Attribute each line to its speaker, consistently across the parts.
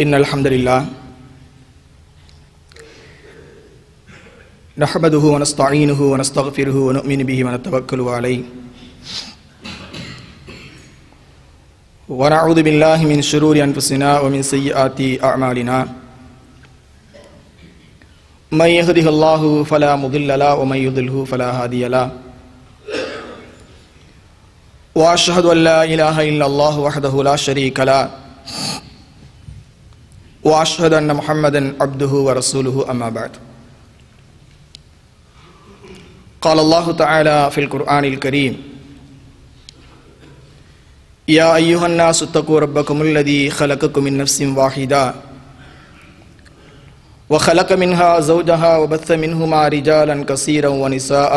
Speaker 1: إن الحمد لله نحمده ونستعينه ونستغفره ونؤمن به ونتوكل عليه ونعوذ بالله من شرور أنفسنا ومن سيئات أعمالنا من يهده الله فلا مضل له ومن يضله فلا هادي له واشهد ان لا اله الا الله وحده لا شريك له واشهد ان محمدا عبده ورسوله اما بعد قال الله تعالى في القران الكريم يا ايها الناس اتقوا ربكم الذي خلقكم من نفس واحده وخلق منها زوجها وبث منهما رجالا كثيرا ونساء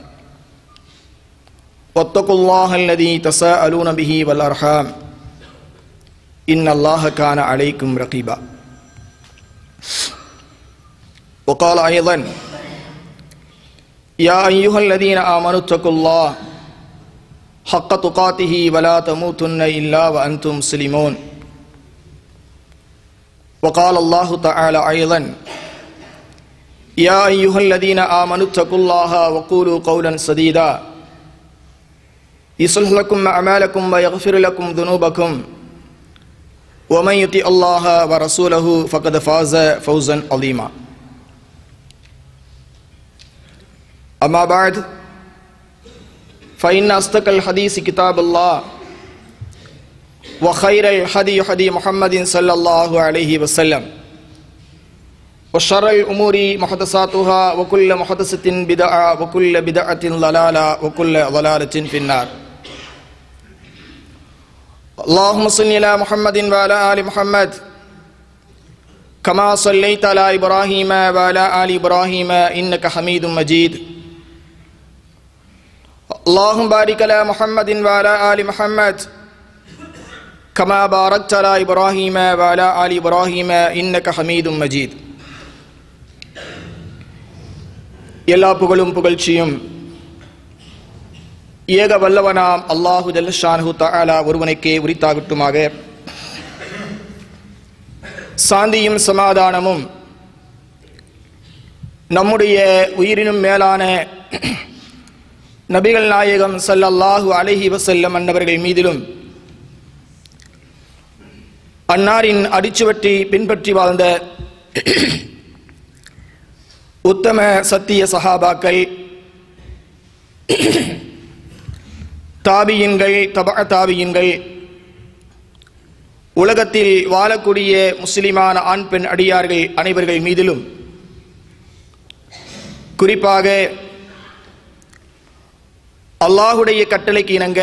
Speaker 1: واتقوا الله الذي تساءلون به والارحام ان الله كان عليكم رقيبا وقال ايضا يا ايها الذين امنوا اتقوا الله حق تقاته ولا تموتن الا وانتم مسلمون وقال الله تعالى ايضا يا ايها الذين امنوا اتقوا الله وقولوا قولا سديدا يصلح لكم أعمالكم ويغفر لكم ذنوبكم ومن يطع الله ورسوله فقد فاز فوزا عظيما أما بعد فإن أصدق الحديث كتاب الله وخير الحدي حدي محمد صلى الله عليه وسلم وشر الأمور محدثاتها وكل محدثة بدعة وكل بدعة ضلالة وكل ضلالة في النار اللهم صل على محمد وعلى آل محمد كما صليت على إبراهيم وعلى آل إبراهيم إنك حميد مجيد اللهم بارك على محمد وعلى آل محمد كما باركت على إبراهيم وعلى آل إبراهيم إنك حميد مجيد எல்லா புகழும் புகழ்ச்சியும் ஏக வல்லவனாம் அல்லாஹு ஜல்லஷானு தஆலா ஒருவனுக்கே உரித்தாகட்டுமாக சாந்தியும் சமாதானமும் நம்முடைய உயிரினும் மேலான நபிகள் நாயகம் சல்லல்லாஹு அலைஹி வசல்லம் அன்னவர்கள் மீதிலும் அன்னாரின் அடிச்சுவற்றி பின்பற்றி வாழ்ந்த உத்தம சத்திய சஹாபாக்கள் தாபியின்கள் தபா தாபியின்கள் உலகத்தில் வாழக்கூடிய முஸ்லிமான ஆண் பெண் அடியார்கள் அனைவர்கள் மீதிலும் குறிப்பாக அல்லாஹுடைய கட்டளைக்கு இணங்க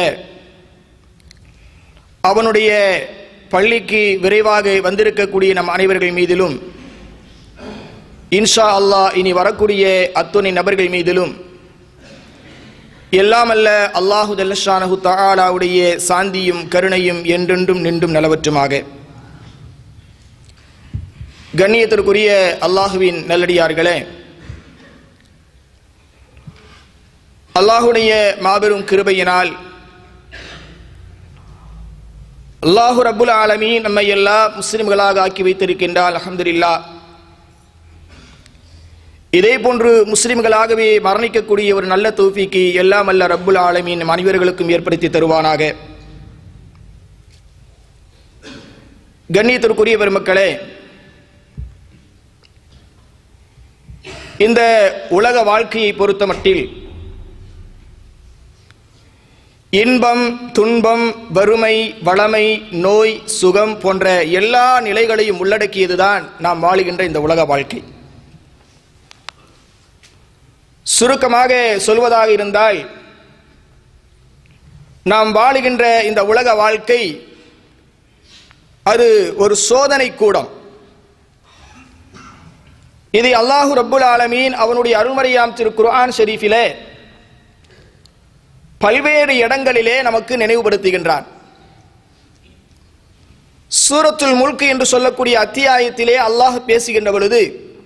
Speaker 1: அவனுடைய பள்ளிக்கு விரைவாக வந்திருக்கக்கூடிய நம் அனைவர்கள் மீதிலும் இன்ஷா அல்லாஹ் இனி வரக்கூடிய அத்துணை நபர்கள் மீதிலும் எல்லாமல்ல அல்லாஹு ஜல்லஷானஹு தஆலாவுடைய சாந்தியும் கருணையும் என்றென்றும் நின்றும் நலவற்றுமாக கண்ணியத்திற்குரிய அல்லாஹுவின் நல்லடியார்களே அல்லாஹுடைய மாபெரும் கிருபையினால் அல்லாஹு ரப்புல் ஆலமீ நம்மை எல்லா முஸ்லிம்களாக ஆக்கி வைத்திருக்கின்றால் அஹமதுல்லா இதே போன்று முஸ்லிம்களாகவே மரணிக்கக்கூடிய ஒரு நல்ல தௌஃபிக்கு எல்லாம் அல்ல ரப்புல் ஆலமீன் அனைவர்களுக்கும் ஏற்படுத்தி தருவானாக கண்ணியத்திற்குரிய பெருமக்களே இந்த உலக வாழ்க்கையை பொறுத்த மட்டில் இன்பம் துன்பம் வறுமை வளமை நோய் சுகம் போன்ற எல்லா நிலைகளையும் உள்ளடக்கியதுதான் நாம் வாழுகின்ற இந்த உலக வாழ்க்கை சுருக்கமாக சொல்வதாக இருந்தால் நாம் வாழுகின்ற இந்த உலக வாழ்க்கை அது ஒரு சோதனை கூடம் இதை அல்லாஹு ரப்புல் ஆலமீன் அவனுடைய அருள்மறையாம் திரு குர்ஆன் ஷெரீஃபிலே பல்வேறு இடங்களிலே நமக்கு நினைவுபடுத்துகின்றான் சூரத்துல் முல்கு என்று சொல்லக்கூடிய அத்தியாயத்திலே அல்லாஹ் பேசுகின்ற பொழுது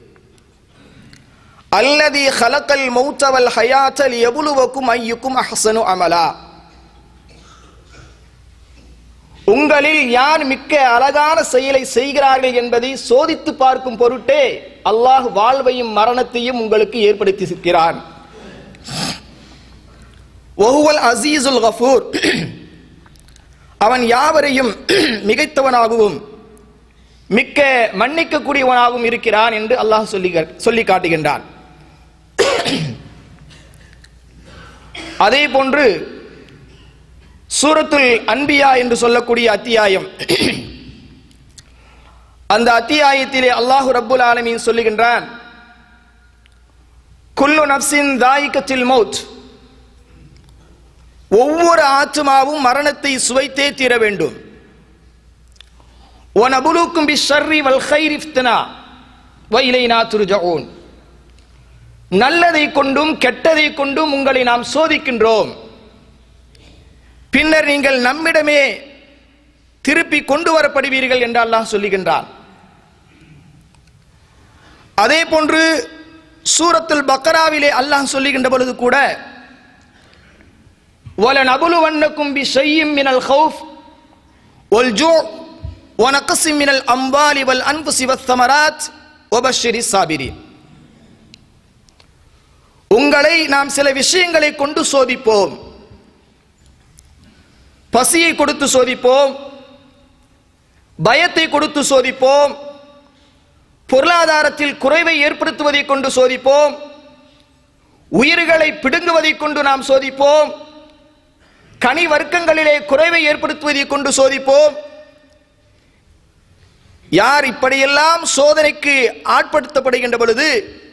Speaker 1: அல்லதி ஹலக்கல் மௌத்தவல் ஹயாத்தல் எபுலுவக்கும் ஐயுக்கும் அஹசனு அமலா உங்களில் யார் மிக்க அழகான செயலை செய்கிறார்கள் என்பதை சோதித்து பார்க்கும் பொருட்டே அல்லாஹ் வாழ்வையும் மரணத்தையும் உங்களுக்கு ஏற்படுத்தியிருக்கிறான் ஒஹுவல் அசீசுல் கஃபூர் அவன் யாவரையும் மிகைத்தவனாகவும் மிக்க மன்னிக்கக்கூடியவனாகவும் இருக்கிறான் என்று அல்லாஹ் சொல்லி சொல்லி காட்டுகின்றான் அதே போன்று சூரத்துல் அன்பியா என்று சொல்லக்கூடிய அத்தியாயம் அந்த அத்தியாயத்திலே அல்லாஹு ரப்புல் ஆலமீன் சொல்லுகின்றான் குல்லு நப்சின் தாயிக்கத்தில் மௌத் ஒவ்வொரு ஆத்மாவும் மரணத்தை சுவைத்தே தீர வேண்டும் ஒனபுலுக்கும் பி ஷர்ரி வல் ஹைரி ஃபித்னா வ இலைனா துர்ஜஊன் நல்லதை கொண்டும் கெட்டதை கொண்டும் உங்களை நாம் சோதிக்கின்றோம் பின்னர் நீங்கள் நம்மிடமே திருப்பி கொண்டு வரப்படுவீர்கள் என்று அல்லாஹ் சொல்லுகின்றான் அதே போன்று சூரத்துல் பக்கராவிலே அல்லாஹ் சொல்லுகின்ற பொழுது கூட وَلَنَبْلُوَنَّكُمْ بِشَيْءٍ مِنَ الْخَوْفِ وَالْجُوعِ وَنَقْصٍ مِنَ الْأَمْوَالِ وَالْأَنْفُسِ وَالثَّمَرَاتِ وَبَشِّرِ الصَّابِرِينَ உங்களை நாம் சில விஷயங்களை கொண்டு சோதிப்போம் பசியை கொடுத்து சோதிப்போம் பயத்தை கொடுத்து சோதிப்போம் பொருளாதாரத்தில் குறைவை ஏற்படுத்துவதை கொண்டு சோதிப்போம் உயிர்களை பிடுங்குவதை கொண்டு நாம் சோதிப்போம் கனி வர்க்கங்களிலே குறைவை ஏற்படுத்துவதை கொண்டு சோதிப்போம் யார் இப்படியெல்லாம் சோதனைக்கு ஆட்படுத்தப்படுகின்ற பொழுது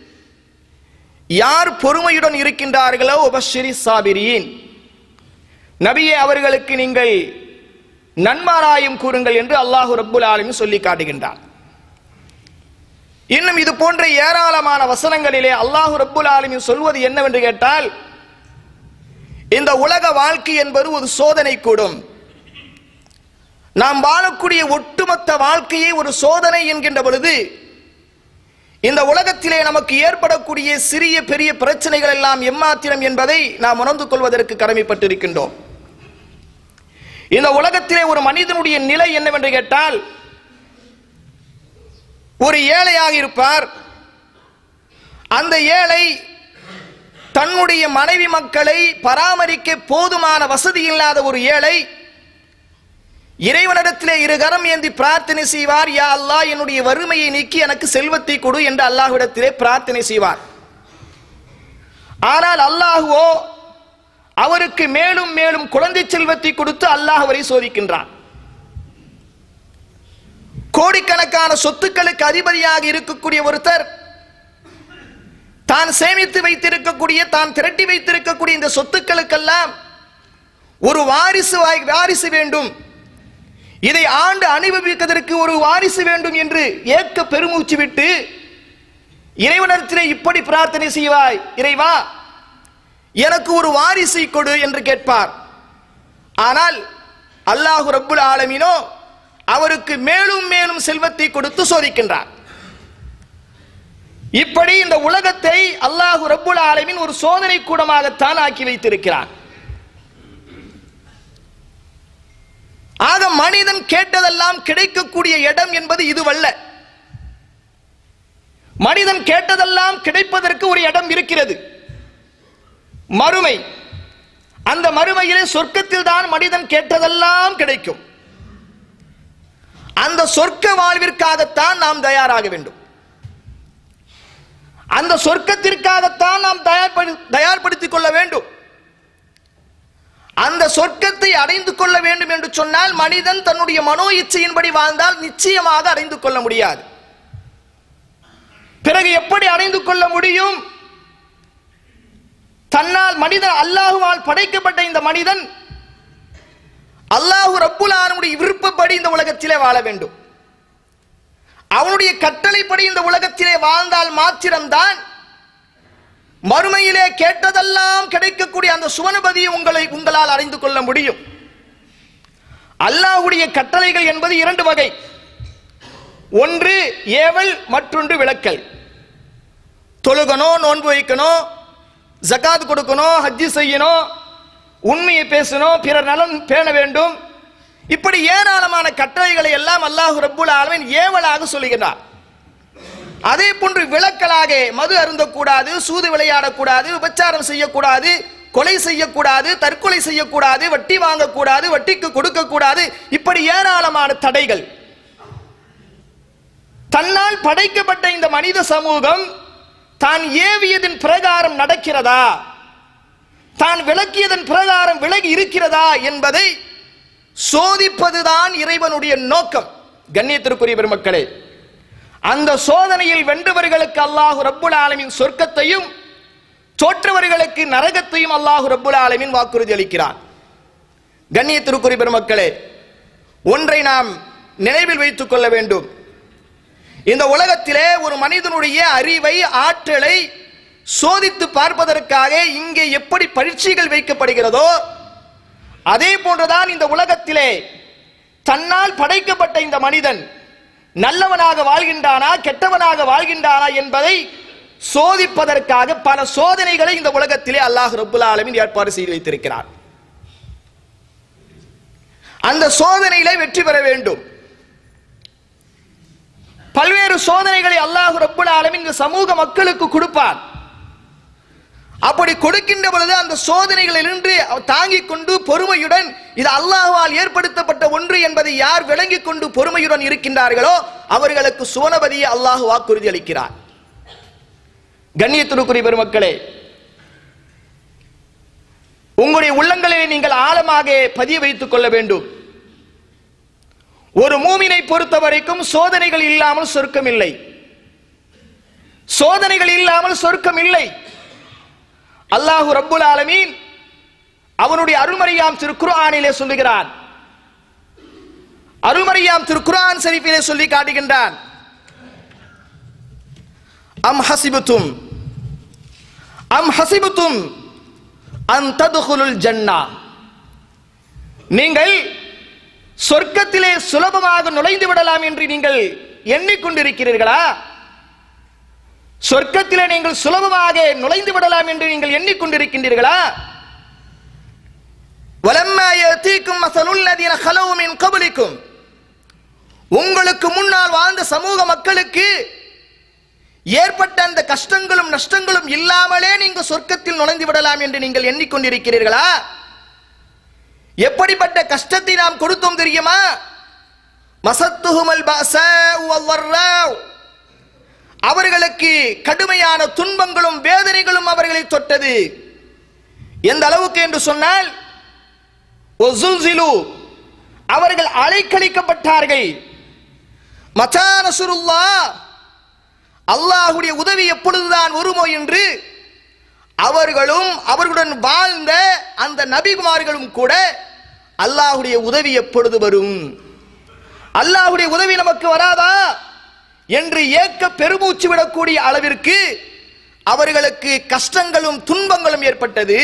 Speaker 1: யார் பொறுமையுடன் இருக்கின்றார்களோ உபஸ்ரீ சாபிரியின் நபியே அவர்களுக்கு நீங்கள் நன்மாராயம் கூறுங்கள் என்று அல்லாஹு ரப்புல் ஆலமீன் சொல்லி காட்டுகின்றார் இன்னும் இது போன்ற ஏராளமான வசனங்களிலே அல்லாஹு ரப்புல் ஆலமீன் சொல்வது என்னவென்று கேட்டால் இந்த உலக வாழ்க்கை என்பது ஒரு சோதனை கூடும் நாம் வாழக்கூடிய ஒட்டுமொத்த வாழ்க்கையை ஒரு சோதனை என்கின்ற பொழுது இந்த உலகத்திலே நமக்கு ஏற்படக்கூடிய சிறிய பெரிய பிரச்சனைகள் எல்லாம் எம்மாத்திரம் என்பதை நாம் உணர்ந்து கொள்வதற்கு கடமைப்பட்டிருக்கின்றோம் இந்த உலகத்திலே ஒரு மனிதனுடைய நிலை என்னவென்று கேட்டால் ஒரு ஏழையாக இருப்பார் அந்த ஏழை தன்னுடைய மனைவி மக்களை பராமரிக்க போதுமான வசதி இல்லாத ஒரு ஏழை இறைவனிடத்திலே இரு கரம் ஏந்தி பிரார்த்தனை செய்வார் யா அல்லாஹ் என்னுடைய வறுமையை நீக்கி எனக்கு செல்வத்தை கொடு என்று அல்லாஹ்விடத்திலே பிரார்த்தனை செய்வார் ஆனால் அல்லாஹுவோ அவருக்கு மேலும் மேலும் குழந்தை செல்வத்தை கொடுத்து அல்லாஹ் அவரை சோதிக்கின்றான் கோடிக்கணக்கான சொத்துக்களுக்கு அதிபதியாக இருக்கக்கூடிய ஒருத்தர் தான் சேமித்து வைத்திருக்கக்கூடிய தான் திரட்டி வைத்திருக்கக்கூடிய இந்த சொத்துக்களுக்கெல்லாம் ஒரு வாரிசு வாய்- வாரிசு வேண்டும் இதை ஆண்டு அனுபவிப்பதற்கு ஒரு வாரிசு வேண்டும் என்று ஏக்க பெருமூச்சு விட்டு இறைவனிடத்திலே இப்படி பிரார்த்தனை செய்வாய் இறைவா எனக்கு ஒரு வாரிசை கொடு என்று கேட்பார் ஆனால் அல்லாஹு ரப்புல் ஆலமீனோ அவருக்கு மேலும் மேலும் செல்வத்தை கொடுத்து சோதிக்கின்றார் இப்படி இந்த உலகத்தை அல்லாஹு ரப்புல் ஆலமீன் ஒரு சோதனை கூடமாகத்தான் ஆக்கி வைத்திருக்கிறார் ஆக மனிதன் கேட்டதெல்லாம் கிடைக்கக்கூடிய இடம் என்பது இதுவல்ல மனிதன் கேட்டதெல்லாம் கிடைப்பதற்கு ஒரு இடம் இருக்கிறது மறுமை அந்த மறுமையிலே சொர்க்கத்தில் தான் மனிதன் கேட்டதெல்லாம் கிடைக்கும் அந்த சொர்க்க வாழ்விற்காகத்தான் நாம் தயாராக வேண்டும் அந்த சொர்க்கத்திற்காகத்தான் நாம் தயார்படு தயார்படுத்திக் கொள்ள வேண்டும் அந்த சொர்க்கத்தை அடைந்து கொள்ள வேண்டும் என்று சொன்னால் மனிதன் தன்னுடைய மனோ இச்சையின்படி வாழ்ந்தால் நிச்சயமாக அடைந்து கொள்ள முடியாது பிறகு எப்படி அடைந்து கொள்ள முடியும் தன்னால் மனிதன் அல்லாஹுவால் படைக்கப்பட்ட இந்த மனிதன் அல்லாஹு ரப்புல் ஆலமுடைய விருப்பப்படி இந்த உலகத்திலே வாழ வேண்டும் அவனுடைய கட்டளைப்படி இந்த உலகத்திலே வாழ்ந்தால் மாத்திரம்தான் மறுமையிலே கேட்டதெல்லாம் கிடைக்கக்கூடிய அந்த சுவனபதியை உங்களை உங்களால் அறிந்து கொள்ள முடியும் அல்லாஹ்வுடைய கட்டளைகள் என்பது இரண்டு வகை ஒன்று ஏவல் மற்றொன்று விளக்கல் தொழுகணும் நோன்பு வைக்கணும் ஜகாத் கொடுக்கணும் ஹஜ்ஜி செய்யணும் உண்மையை பேசணும் பிறர் நலன் பேண வேண்டும் இப்படி ஏராளமான கட்டளைகளை எல்லாம் அல்லாஹ் ரப்புல் ஆலமீன் ஏவலாக சொல்லுகிறார் அதே போன்று விளக்கலாக மது அருந்தக்கூடாது சூது விளையாடக்கூடாது விபச்சாரம் செய்யக்கூடாது கொலை செய்யக்கூடாது தற்கொலை செய்யக்கூடாது வட்டி வாங்கக்கூடாது வட்டிக்கு கொடுக்கக்கூடாது இப்படி ஏராளமான தடைகள் தன்னால் படைக்கப்பட்ட இந்த மனித சமூகம் தான் ஏவியதின் பிரகாரம் நடக்கிறதா தான் விளக்கியதன் பிரகாரம் விலகி இருக்கிறதா என்பதை சோதிப்பதுதான் இறைவனுடைய நோக்கம் கண்ணியத்திற்குரிய பெருமக்களே அந்த சோதனையில் வென்றவர்களுக்கு அல்லாஹு ரப்புல் ஆலமின் சொர்க்கத்தையும் தோற்றவர்களுக்கு நரகத்தையும் அல்லாஹு ரப்புல் ஆலமின் வாக்குறுதி அளிக்கிறார் கண்ணியத்திற்குரிய பெருமக்களே ஒன்றை நாம் நினைவில் வைத்துக் கொள்ள வேண்டும் இந்த உலகத்திலே ஒரு மனிதனுடைய அறிவை ஆற்றலை சோதித்து பார்ப்பதற்காக இங்கே எப்படி பரீட்சைகள் வைக்கப்படுகிறதோ அதே போன்றுதான் இந்த உலகத்திலே தன்னால் படைக்கப்பட்ட இந்த மனிதன் நல்லவனாக வாழ்கின்றானா கெட்டவனாக வாழ்கின்றானா என்பதை சோதிப்பதற்காக பல சோதனைகளை இந்த உலகத்திலே அல்லாஹ் ரப்புல் ஆலமீன் ஏற்பாடு செய்து வைத்திருக்கிறார் அந்த சோதனையிலே வெற்றி பெற வேண்டும் பல்வேறு சோதனைகளை அல்லாஹ் ரப்புல் ஆலமீன் இந்த சமூக மக்களுக்கு கொடுப்பார் அப்படி கொடுக்கின்ற பொழுது அந்த சோதனைகளிலிருந்து தாங்கிக் கொண்டு பொறுமையுடன் இது அல்லாஹ்வால் ஏற்படுத்தப்பட்ட ஒன்று என்பதை யார் விளங்கிக் கொண்டு பொறுமையுடன் இருக்கின்றார்களோ அவர்களுக்கு சுவனபதியை அல்லாஹ் வாக்குறுதி அளிக்கிறார் கண்ணியத்திற்குரிய பெருமக்களே உங்களுடைய உள்ளங்களிலே நீங்கள் ஆழமாக பதிய வைத்துக் கொள்ள வேண்டும் ஒரு மூமினை பொறுத்த வரைக்கும் சோதனைகள் இல்லாமல் சொர்க்கம் இல்லை சோதனைகள் இல்லாமல் சொர்க்கம் இல்லை அல்லாஹு ரப்புல் ஆலமீன் அவனுடைய அருள்மறையாம் திருக்குர்ஆனிலே சொல்லுகிறான் அருள்மறையாம் திருக்குர்ஆன் ஷரீஃபிலே சொல்லி காட்டுகின்றான் அம் ஹசிபுத்தும் அம் ஹசிபுத்தும் அன் ததுகுலுல் ஜன்னா நீங்கள் சொர்க்கத்திலே சுலபமாக நுழைந்து விடலாம் என்று நீங்கள் எண்ணிக்கொண்டிருக்கிறீர்களா சொர்க்கத்திலே நீங்கள் சுலபமாக நுழைந்து விடலாம் என்று நீங்கள் எண்ணிக்கொண்டிருக்கின்றீர்களா வலம்மா யதீக்கும் மஸலுல் லதீன خلوا من قبلكم உங்களுக்கு முன்னால் வாழ்ந்த சமூக மக்களுக்கு ஏற்பட்ட அந்த கஷ்டங்களும் நஷ்டங்களும் இல்லாமலே நீங்கள் சொர்க்கத்தில் நுழைந்து விடலாம் என்று நீங்கள் எண்ணிக்கொண்டிருக்கிறீர்களா எப்படிப்பட்ட கஷ்டத்தை நாம் கொடுத்தோம் தெரியுமா மசத்துஹுமல் பஸாஉ வல்லர்ராவ் அவர்களுக்கு கடுமையான துன்பங்களும் வேதனைகளும் அவர்களை தொட்டது எந்த அளவுக்கு என்று சொன்னால் ஒசுல்சிலு அவர்கள் அலைக்கழிக்கப்பட்டார்கள் மச்சா நசுருல்லா அல்லாஹுடைய உதவி எப்பொழுதுதான் வருமோ என்று அவர்களும் அவர்களுடன் வாழ்ந்த அந்த நபிகுமார்களும் கூட அல்லாஹுடைய உதவி எப்பொழுது வரும் அல்லாஹுடைய உதவி நமக்கு வராதா என்று ஏக்க பெருமூச்சு விடக்கூடிய அளவிற்கு அவர்களுக்கு கஷ்டங்களும் துன்பங்களும் ஏற்பட்டது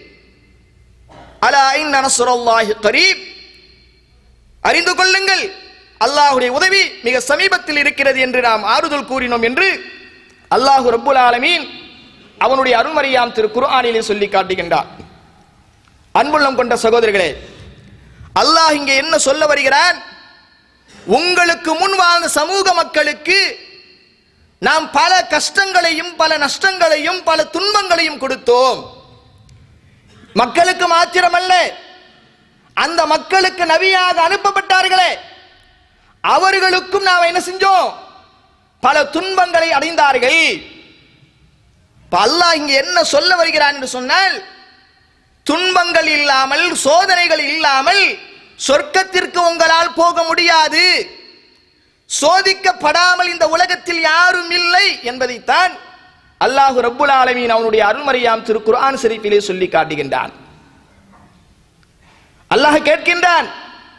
Speaker 1: அலா இன்ன நஸ்ருல்லாஹி கரீப் அறிந்து கொள்ளுங்கள் அல்லாஹுடைய உதவி மிக சமீபத்தில் இருக்கிறது என்று நாம் ஆறுதல் கூறினோம் என்று அல்லாஹு ரப்புல் ஆலமீன் அவனுடைய அருள்மறையாம் திரு குர்ஆனிலே சொல்லி காட்டுகின்றார் அன்புள்ளம் கொண்ட சகோதரர்களே அல்லாஹ் இங்கே என்ன சொல்ல வருகிறான் உங்களுக்கு முன் வாழ்ந்த சமூக மக்களுக்கு நாம் பல கஷ்டங்களையும் பல நஷ்டங்களையும் பல துன்பங்களையும் கொடுத்தோம் மக்களுக்கு மாத்திரமல்ல அந்த மக்களுக்கு நபியாக அனுப்பப்பட்டார்களே அவர்களுக்கும் நாம் என்ன செஞ்சோம் பல துன்பங்களை அடைந்தார்கள் இப்ப அல்லாஹ் இங்க என்ன சொல்ல வருகிறான் என்று சொன்னால் துன்பங்கள் இல்லாமல் சோதனைகள் இல்லாமல் சொர்க்கத்திற்கு உங்களால் போக முடியாது சோதிக்கப்படாமல் இந்த உலகத்தில் யாரும் இல்லை என்பதைத்தான் அல்லாஹு ரப்புல் ஆலமீன் அவனுடைய அருள்மறையாம் திரு குர்ஆன் ஷரீஃபிலே சொல்லி காட்டுகின்றான் அல்லாஹ் கேட்கின்றான்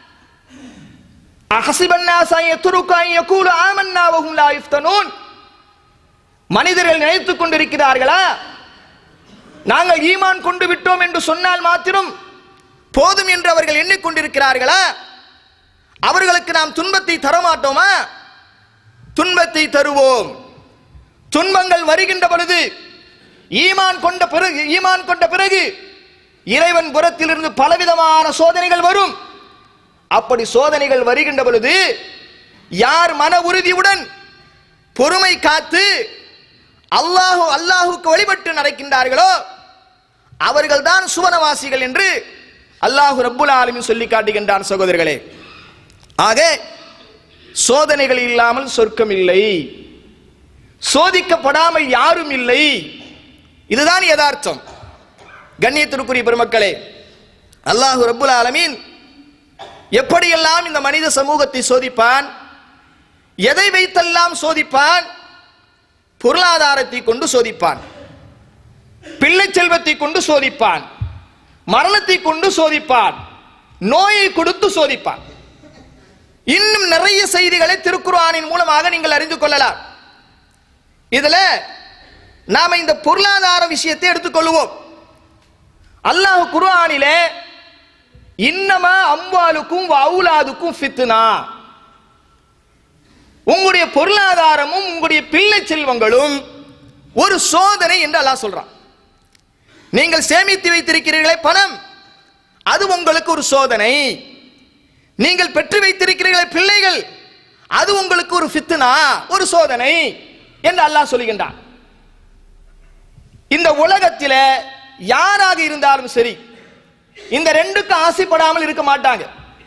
Speaker 1: அஹசிபன்னாஸ் அன் யத்ருகு அன் யகூலு ஆமன்னா வஹும் லா யுஃப்தனூன் மனிதர்கள் நினைத்துக் கொண்டிருக்கிறார்களா நாங்கள் ஈமான் கொண்டு விட்டோம் என்று சொன்னால் மாத்திரம் போதும் என்று அவர்கள் எண்ணிக்கொண்டிருக்கிறார்களா அவர்களுக்கு நாம் துன்பத்தை தரமாட்டோமா துன்பத்தை தருவோம் துன்பங்கள் வருகின்ற பொழுது ஈமான் கொண்ட பிறகு ஈமான் கொண்ட பிறகு இறைவன் புறத்திலிருந்து பலவிதமான சோதனைகள் வரும் அப்படி சோதனைகள் வருகின்ற பொழுது யார் மன உறுதியுடன் பொறுமை காத்து அல்லாஹு அல்லாஹுக்கு வழிபட்டு நடக்கின்றார்களோ அவர்கள்தான் சுவனவாசிகள் என்று அல்லாஹு ரப்புல் ஆலமீன் சொல்லி காட்டுகின்றான் சகோதரர்களே ஆக சோதனைகள் இல்லாமல் சொர்க்கம் இல்லை சோதிக்கப்படாமல் யாரும் இல்லை இதுதான் யதார்த்தம் கண்ணியத்திற்குரிய பெருமக்களே அல்லாஹு ரப்புல் ஆலமீன் எப்படியெல்லாம் இந்த மனித சமூகத்தை சோதிப்பான் எதை வைத்தெல்லாம் சோதிப்பான் பொருளாதாரத்தை கொண்டு சோதிப்பான் பிள்ளை செல்வத்தை கொண்டு சோதிப்பான் மரணத்தை கொண்டு சோதிப்பான் நோயை கொடுத்து சோதிப்பான் இன்னும் நிறைய செய்திகளை திருக்குர்ஆனின் மூலமாக நீங்கள் அறிந்து கொள்ளலாம் இதுல நாம இந்த பொருளாதார விஷயத்தை எடுத்துக்கொள்வோம் அல்லாஹ் குர்ஆனிலே இன்னமா அம்வாலுக்கும் அவுலாதுக்கும் ஃபித்னா உங்களுடைய பொருளாதாரமும் உங்களுடைய பிள்ளை செல்வங்களும் ஒரு சோதனை என்று அல்லாஹ் சொல்றான் நீங்கள் சேமித்து வைத்திருக்கிறீர்களே பணம் அது உங்களுக்கு ஒரு சோதனை நீங்கள் பெற்று வைத்திருக்கிறீர்களே பிள்ளைகள் அது உங்களுக்கு ஒரு ஃபித்னா ஒரு சோதனை என்று அல்லாஹ் சொல்லுகின்றான் இந்த உலகத்தில யாராக இருந்தாலும் சரி இந்த ரெண்டுக்கு ஆசைப்படாமல் இருக்க மாட்டாங்க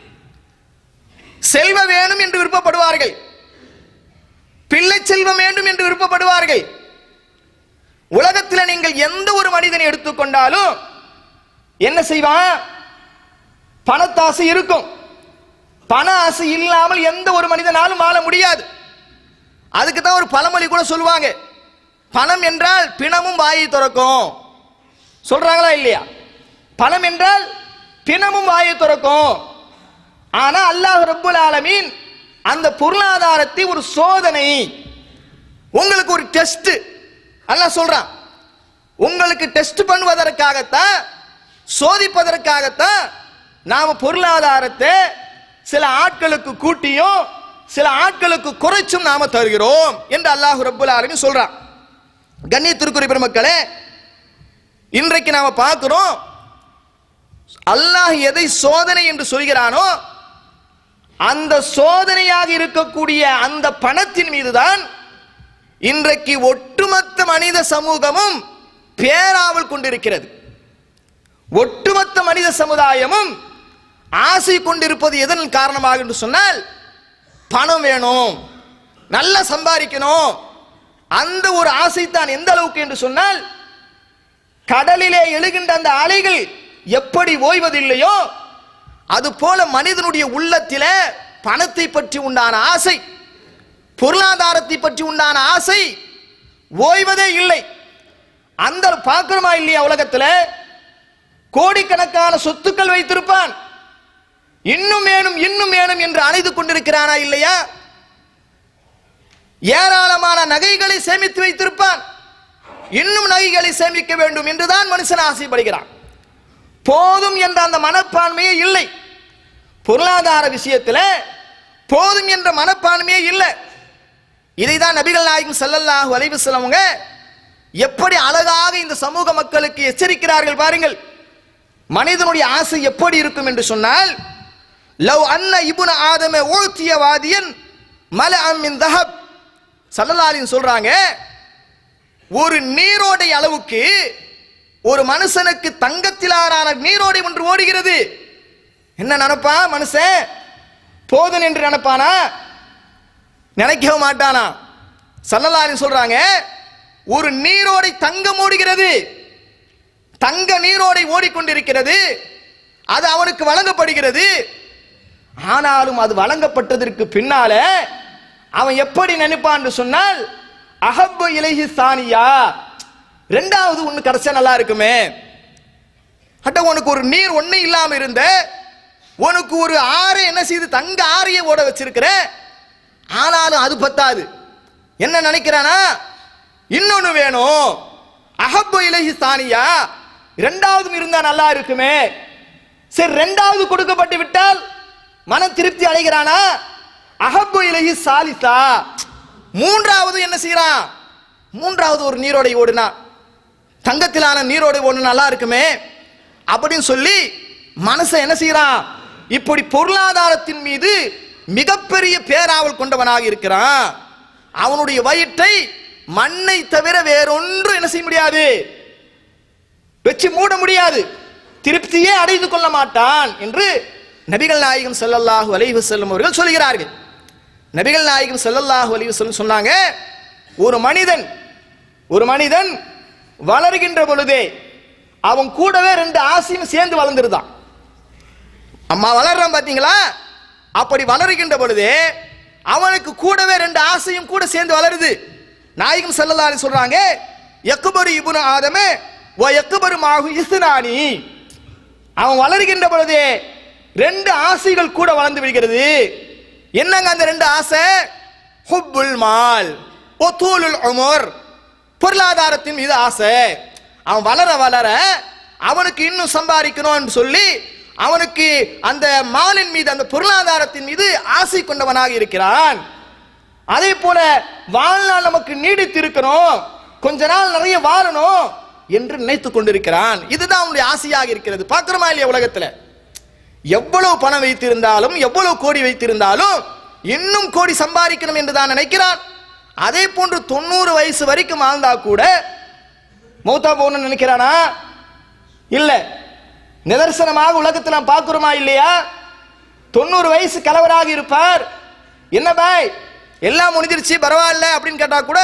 Speaker 1: செல்வ வேணும் என்று விருப்பப்படுவார்கள் பிள்ளை செல்வம் வேண்டும் என்று விருப்பப்படுவார்கள் உலகத்தில் நீங்கள் எந்த ஒரு மனிதனை எடுத்துக்கொண்டாலும் என்ன செய்வான் பணத்தாசை இருக்கும் பண ஆசை இல்லாமல் எந்த ஒரு மனிதனாலும் வாழ முடியாது அதுக்கு தான் ஒரு பழமொழி கூட சொல்லுவாங்க பணம் என்றால் பிணமும் வாயை திறக்கும் சொல்றாங்களா இல்லையா பணம் என்றால் பிணமும் வாயை திறக்கும் ஆனா அல்லாஹ் ரப்புல் ஆலமீன் அந்த பொருளாதாரத்தை ஒரு சோதனை உங்களுக்கு ஒரு டெஸ்ட் அல்லாஹ் சொல்றான் உங்களுக்கு டெஸ்ட் பண்ணுவதற்காகத்தான் சோதிப்பதற்காகத்தான் நாம பொருளாதாரத்தை சில ஆட்களுக்கு கூட்டியும் சில ஆட்களுக்கு குறைச்சும் நாம தருகிறோம் என்று அல்லாஹ் ரப்புல் ஆலமீன் சொல்றான் கண்ணியத்திற்குரிய பெருமக்களே இன்றைக்கு நாம பார்க்கிறோம் அல்லாஹ் எதை சோதனை என்று சொல்கிறானோ அந்த சோதனையாக இருக்கக்கூடிய அந்த பணத்தின் மீதுதான் இன்றைக்கு ஒட்டுமொத்த மனித சமூகமும் பேராவல் கொண்டிருக்கிறது ஒட்டுமொத்த மனித சமுதாயமும் ஆசை கொண்டிருப்பது எதன் காரணமாக என்று சொன்னால் பணம் வேணும் நல்லா சம்பாதிக்கணும் அந்த ஒரு ஆசை தான் எந்த அளவுக்கு என்று சொன்னால் கடலிலே எழுகின்ற அந்த அலைகள் எப்படி ஓய்வதில்லையோ அது போல மனிதனுடைய உள்ளத்தில பணத்தை பற்றி உண்டான ஆசை பொருளாதாரத்தை பற்றி உண்டான ஆசை ஓய்வதே இல்லை அந்த பார்க்கிறோமா இல்லையா உலகத்தில் கோடிக்கணக்கான சொத்துக்கள் வைத்திருப்பான் இன்னும் வேணும் இன்னும் வேணும் என்று அழைத்து கொண்டிருக்கிறானா இல்லையா ஏராளமான நகைகளை சேமித்து வைத்திருப்பான் இன்னும் நகைகளை சேமிக்க வேண்டும் என்றுதான் மனுஷன் ஆசைப்படுகிறான் போதும் என்ற அந்த மனப்பான்மையே இல்லை பொருளாதார விஷயத்தில் போதும் என்ற மனப்பான்மையே இல்லை இதை தான் நபிகள் நாயகம் ஸல்லல்லாஹு அலைஹி வஸல்லமுங்க எப்படி அழகாக இந்த சமூக மக்களுக்கு எச்சரிக்கிறார்கள் பாருங்கள் மனிதனுடைய ஆசை எப்படி இருக்கும் என்று சொன்னால் லவ் அன்ன இபுன ஆதம ஊழ்த்திய வாதியன் மல அம்மின் தஹப் சல்லல்லாலின் சொல்றாங்க ஒரு நீரோடை அளவுக்கு ஒரு மனுஷனுக்கு தங்கத்திலான நீரோடை ஒன்று ஓடுகிறது என்ன நினைப்பா மனுஷன் போதும் என்று நினைப்பானா நினைக்கவே மாட்டானா சல்லல்லாலின் சொல்றாங்க ஒரு நீரோடை தங்கம் ஓடுகிறது தங்க நீரோடை ஓடிக்கொண்டிருக்கிறது அது அவனுக்கு வழங்கப்படுகிறது ஆனாலும் அது வழங்கப்பட்டதற்கு பின்னால அவன் எப்படி நினைப்பான்னு சொன்னால் அஹப்பு இலகி சானியா ரெண்டாவது ஒண்ணு கடைசியா நல்லா இருக்குமே அட்ட உனக்கு ஒரு நீர் ஒண்ணு இல்லாம இருந்த உனக்கு ஒரு ஆறு என்ன செய்து தங்க ஆறையே ஓட வச்சிருக்கிற ஆனாலும் அது பத்தாது என்ன நினைக்கிறானா இன்னொன்னு வேணும் அஹப்பு இலகி சானியா ரெண்டாவதும் இருந்தா நல்லா இருக்குமே சரி ரெண்டாவது கொடுக்கப்பட்டு விட்டால் மன திருப்தி அடைகிறானா அஹப்பு இலகி சாலிசா மூன்றாவது என்ன செய்யறான் மூன்றாவது ஒரு நீரோடை ஓடுனா தங்கத்திலான நீரோடை ஓடு நல்லா இருக்குமே அப்படின்னு சொல்லி மனசை என்ன செய்யறான் இப்படி பொருளாதாரத்தின் மீது மிகப்பெரிய பேராவல் கொண்டவனாக இருக்கிறான் அவனுடைய வயிற்றை மண்ணை தவிர வேறொன்றும் என்ன செய்ய முடியாது வச்சு மூட முடியாது திருப்தியே அடைந்து கொள்ள மாட்டான் என்று நபிகள் நாயகம் ஸல்லல்லாஹு அலைஹி வஸல்லம் அவர்கள் சொல்கிறார்கள் நபிகள் நாயகம் ஸல்லல்லாஹு அலைஹி வஸல்லம் சொன்னாங்க ஒரு மனிதன் ஒரு மனிதன் வளர்கின்ற பொழுதே அவன் கூடவே ரெண்டு ஆசையும் சேர்ந்து வளர்ந்துருதான் அம்மா வளர்றான் பாத்தீங்களா அப்படி வளருகின்ற பொழுது அவனுக்கு கூடவே ரெண்டு ஆசையும் கூட சேர்ந்து வளருது நாயகம் ஸல்லல்லாஹு அலைஹி சொல்றாங்க எக்குபரு இப்னு ஆதமே வ எக்குபரு மாஹு இஸ்னானி அவன் வளருகின்ற பொழுது ரெண்டு ஆசைகள் கூட வளர்ந்து விடுகிறது என்னங்க அந்த ரெண்டு ஆசை ஹுப்புல் மால் ஒத்தூலுல் உமர் பொருளாதாரத்தின் மீது ஆசை அவன் வளர வளர அவனுக்கு இன்னும் சம்பாதிக்கணும்னு சொல்லி அவனுக்கு அந்த மாலின் மீது அந்த பொருளாதாரத்தின் மீது ஆசை கொண்டவனாக இருக்கிறான் அதே போல வாழ்நாள் நமக்கு நீடித்து இருக்கணும் கொஞ்ச நாள் நிறைய வாழணும் என்று நினைத்துக் கொண்டிருக்கிறான் இதுதான் அவனுடைய ஆசையாக இருக்கிறது பார்க்கிறோமா இல்லையா உலகத்துல எவ்வளவு பணம் வைத்திருந்தாலும் எவ்வளவு கோடி வைத்திருந்தாலும் இன்னும் கோடி சம்பாதிக்கணும் என்று தான் நினைக்கிறான் அதே போன்று தொண்ணூறு வயசு வரைக்கும் வாழ்ந்தா கூட மௌத்தா போகணும்னு நினைக்கிறானா இல்ல நிதர்சனமாக உலகத்தில் நாம் பார்க்கிறோமா இல்லையா தொண்ணூறு வயசு கலவராக இருப்பார் என்ன பாய் எல்லாம் முடிஞ்சிருச்சு பரவாயில்ல அப்படின்னு கேட்டா கூட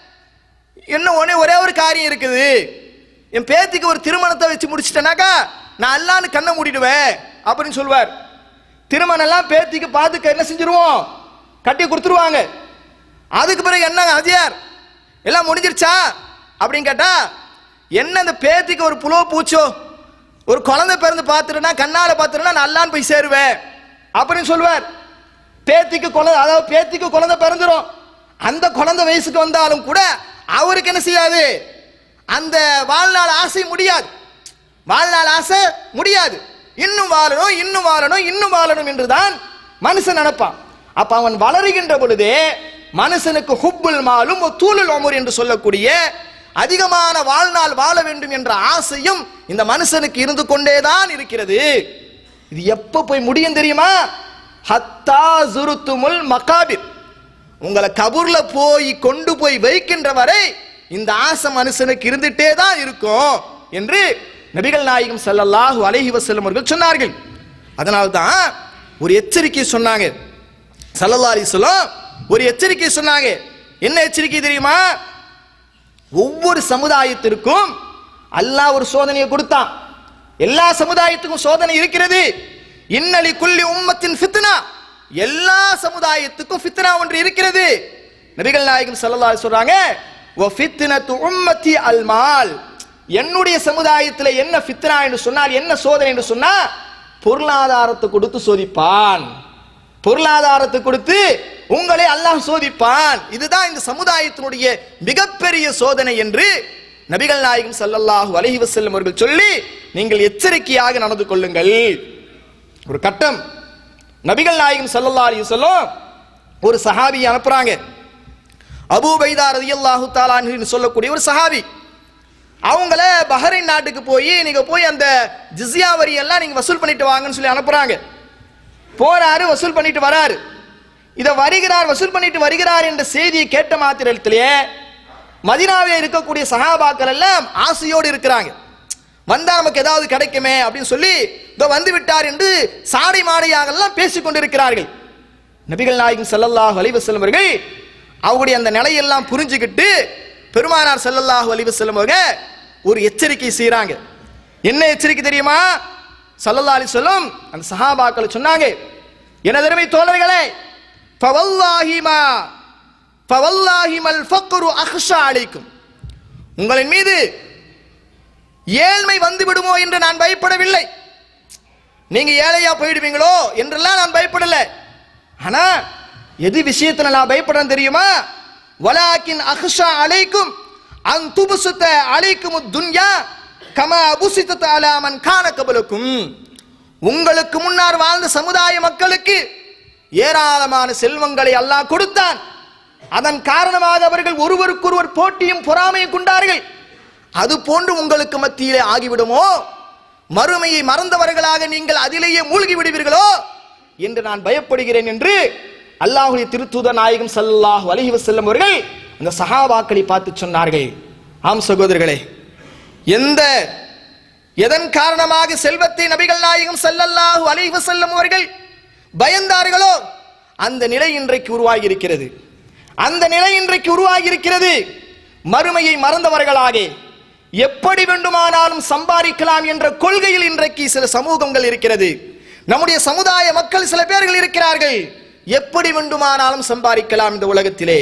Speaker 1: என்ன ஒண்ணே ஒரே ஒரு காரியம் இருக்குது என் பேத்திக்கு ஒரு திருமணத்தை வச்சு முடிச்சிட்டேனாக்கா நான் அல்லான்னு கண்ணை மூடிடுவேன் அப்படின்னு சொல்வார் திருமணம் எல்லாம் பேத்திக்கு பார்த்து என்ன செஞ்சிருவோம் கட்டி கொடுத்துருவாங்க அதுக்கு பிறகு என்ன அஜயார் எல்லாம் முடிஞ்சிருச்சா அப்படின்னு கேட்டா என்ன அந்த பேத்திக்கு ஒரு புலோ பூச்சோ ஒரு குழந்தை பிறந்து பார்த்துட்டுனா கண்ணால பார்த்துட்டுனா நான் அல்லான்னு போய் சேருவேன் அப்படின்னு சொல்லுவார் பேத்திக்கு குழந்தை அதாவது பேத்திக்கு குழந்தை பிறந்துரும் அந்த குழந்தை வயசுக்கு வந்தாலும் கூட அவருக்கு என்ன செய்யாது அந்த வாழ்நாள் ஆசை முடியாது வாழ்நாள் ஆசை முடியாது இன்னும் வாழணும் இன்னும் வாழணும் இன்னும் வாழணும் என்றுதான் மனுஷன் நினைப்பான் அப்ப அவன் வளருகின்ற பொழுதே மனுஷனுக்கு ஹுப்புல் மாலும் தூளுல் உமர் என்று சொல்லக்கூடிய அதிகமான வாழ்நாள் வாழ வேண்டும் என்ற ஆசையும் இந்த மனுஷனுக்கு இருந்து கொண்டேதான் இருக்கிறது இது எப்ப போய் முடியும் தெரியுமா ஹத்தா ஜுருத்துமுல் மகாபிர் உங்களை கபூர்ல போய் கொண்டு போய் வைக்கின்ற வரை இந்த ஆசை மனுஷனுக்கு இருந்துட்டே தான் இருக்கும் என்று நபிகள் நாயகம் ஸல்லல்லாஹு அலைஹி வஸல்லம் அவர்கள் சொன்னார்கள் அதனால தான் ஒரு எச்சரிக்கை சொன்னாங்க ஸல்லல்லாஹு அலைஹி வஸல்லம் ஒரு எச்சரிக்கை சொன்னாங்க என்ன எச்சரிக்கை தெரியுமா ஒவ்வொரு சமுதாயத்திற்கும் அல்லாஹ் ஒரு சோதனையை கொடுத்தான் எல்லா சமுதாயத்துக்கும் சோதனை இருக்கிறது இன்னலி குல்லி உம்மத்தின் ஃபித்னா எல்லா சமுதாயத்துக்கும் ஃபித்னா ஒன்று இருக்கிறது நபிகள் நாயகம் ஸல்லல்லாஹு அலைஹி சொல்றாங்க வ ஃபித்னத்து உம்மத்தி அல் மால் என்னுடைய சமுதாயத்தில் என்ன ஃபித்னா என்று சொன்னால் என்ன சோதனை என்று சொன்னா பொருளாதாரத்தை கொடுத்து சோதிப்பான் பொருளாதாரத்தை கொடுத்து உங்களை அல்லாஹ் சோதிப்பான் இதுதான் இந்த சமுதாயத்தினுடைய மிகப்பெரிய சோதனை என்று நபிகள் நாயகம் ஸல்லல்லாஹு அலைஹி வஸல்லம் அவர்கள் சொல்லி நீங்கள் எச்சரிக்கையாக நடந்து கொள்ளுங்கள் ஒரு கட்டம் நபிகள் நாயகம் ஸல்லல்லாஹு அலைஹி வஸல்லம் ஒரு சஹாபியை அனுப்புறாங்க அபூ பைதா ரலியல்லாஹு தஆலான்னு சொல்லக்கூடிய ஒரு சஹாபி அவங்கள பஹ்ரைன் நாட்டுக்கு போய் நீங்க போய் அந்த ஜிஸ்யா வரி எல்லாம் நீங்க வசூல் பண்ணிட்டு வாங்கன்னு சொல்லி அனுப்புறாங்க போறாரு வசூல் பண்ணிட்டு வராரு இத வருகிறார் வசூல் பண்ணிட்டு வருகிறார் என்ற செய்தியை கேட்ட மாத்திரத்திலேயே மதினாவில் இருக்கக்கூடிய சஹாபாக்கள் எல்லாம் ஆசையோடு இருக்கிறாங்க வந்தா நமக்கு ஏதாவது கிடைக்குமே அப்படின்னு சொல்லி இதோ வந்து விட்டார் என்று சாடை மாடையாக எல்லாம் பேசிக் கொண்டிருக்கிறார்கள் நபிகள் நாயகம் ஸல்லல்லாஹு அலைஹி வஸல்லம் அவர்கள் அவருடைய அந்த நிலையெல்லாம் புரிஞ்சுக்கிட்டு பெருமானார் ஸல்லல்லாஹு அலைஹி வஸல்லம் அவங்க ஒரு எச்சரிக்கை செய்றாங்க என்ன எச்சரிக்கை தெரியுமா ஸல்லல்லாஹு அலைஹி வஸல்லம் அந்த சஹாபாக்கள் சொன்னாங்க எனதருமை தோழர்களே ஃபவல்லாஹிமா ஃபவல்லாஹிமல் ஃபக்ரு அக்ஷா அலைக்கும் உங்களின் மீது ஏழ்மை வந்து விடுமோ என்று நான் பயப்படவில்லை நீங்க ஏழையா போயிடுவீங்களோ என்றெல்லாம் நான் பயப்படல ஆனா எது விஷயத்துல நான் பயப்படுறேன் தெரியுமா வலாக்கின் அஹ்ஷா அலைக்கும் அன் துபுசுத்த அலைக்கும் துன்யா கம அபுசித்த அலாமன் கான கபலுக்கும் உங்களுக்கு முன்னால் வாழ்ந்த சமுதாய மக்களுக்கு ஏராளமான செல்வங்களை அல்லாஹ் கொடுத்தான் அதன் காரணமாக அவர்கள் ஒருவருக்கொருவர் போட்டியும் பொறாமையும் கொண்டார்கள் அது போன்று உங்களுக்கு மத்தியிலே ஆகிவிடுமோ மறுமையை மறந்தவர்களாக நீங்கள் அதிலேயே மூழ்கி விடுவீர்களோ என்று நான் பயப்படுகிறேன் என்று அல்லாஹுடைய திருத்தூத நாயகம் ஸல்லல்லாஹு அலைஹி வஸல்லம் அவர்கள் அந்த சஹாபாக்களை பார்த்து சொன்னார்கள் ஆம் சகோதரர்களே எந்த எதன் காரணமாக செல்வத்தை நபிகள் நாயகம் ஸல்லல்லாஹு அலைஹி வஸல்லம் அவர்கள் பயந்தார்களோ அந்த நிலை இன்றைக்கு உருவாகி இருக்கிறது அந்த நிலை இன்றைக்கு உருவாகி இருக்கிறது மறுமையை மறந்தவர்களாக எப்படி வேண்டுமானாலும் சம்பாதிக்கலாம் என்ற கொள்கையில் இன்றைக்கு சில சமூகங்கள் இருக்கிறது நம்முடைய சமுதாய மக்கள் சில பேர்கள் இருக்கிறார்கள் எப்படி வேண்டுமானாலும் சம்பாதிக்கலாம் இந்த உலகத்திலே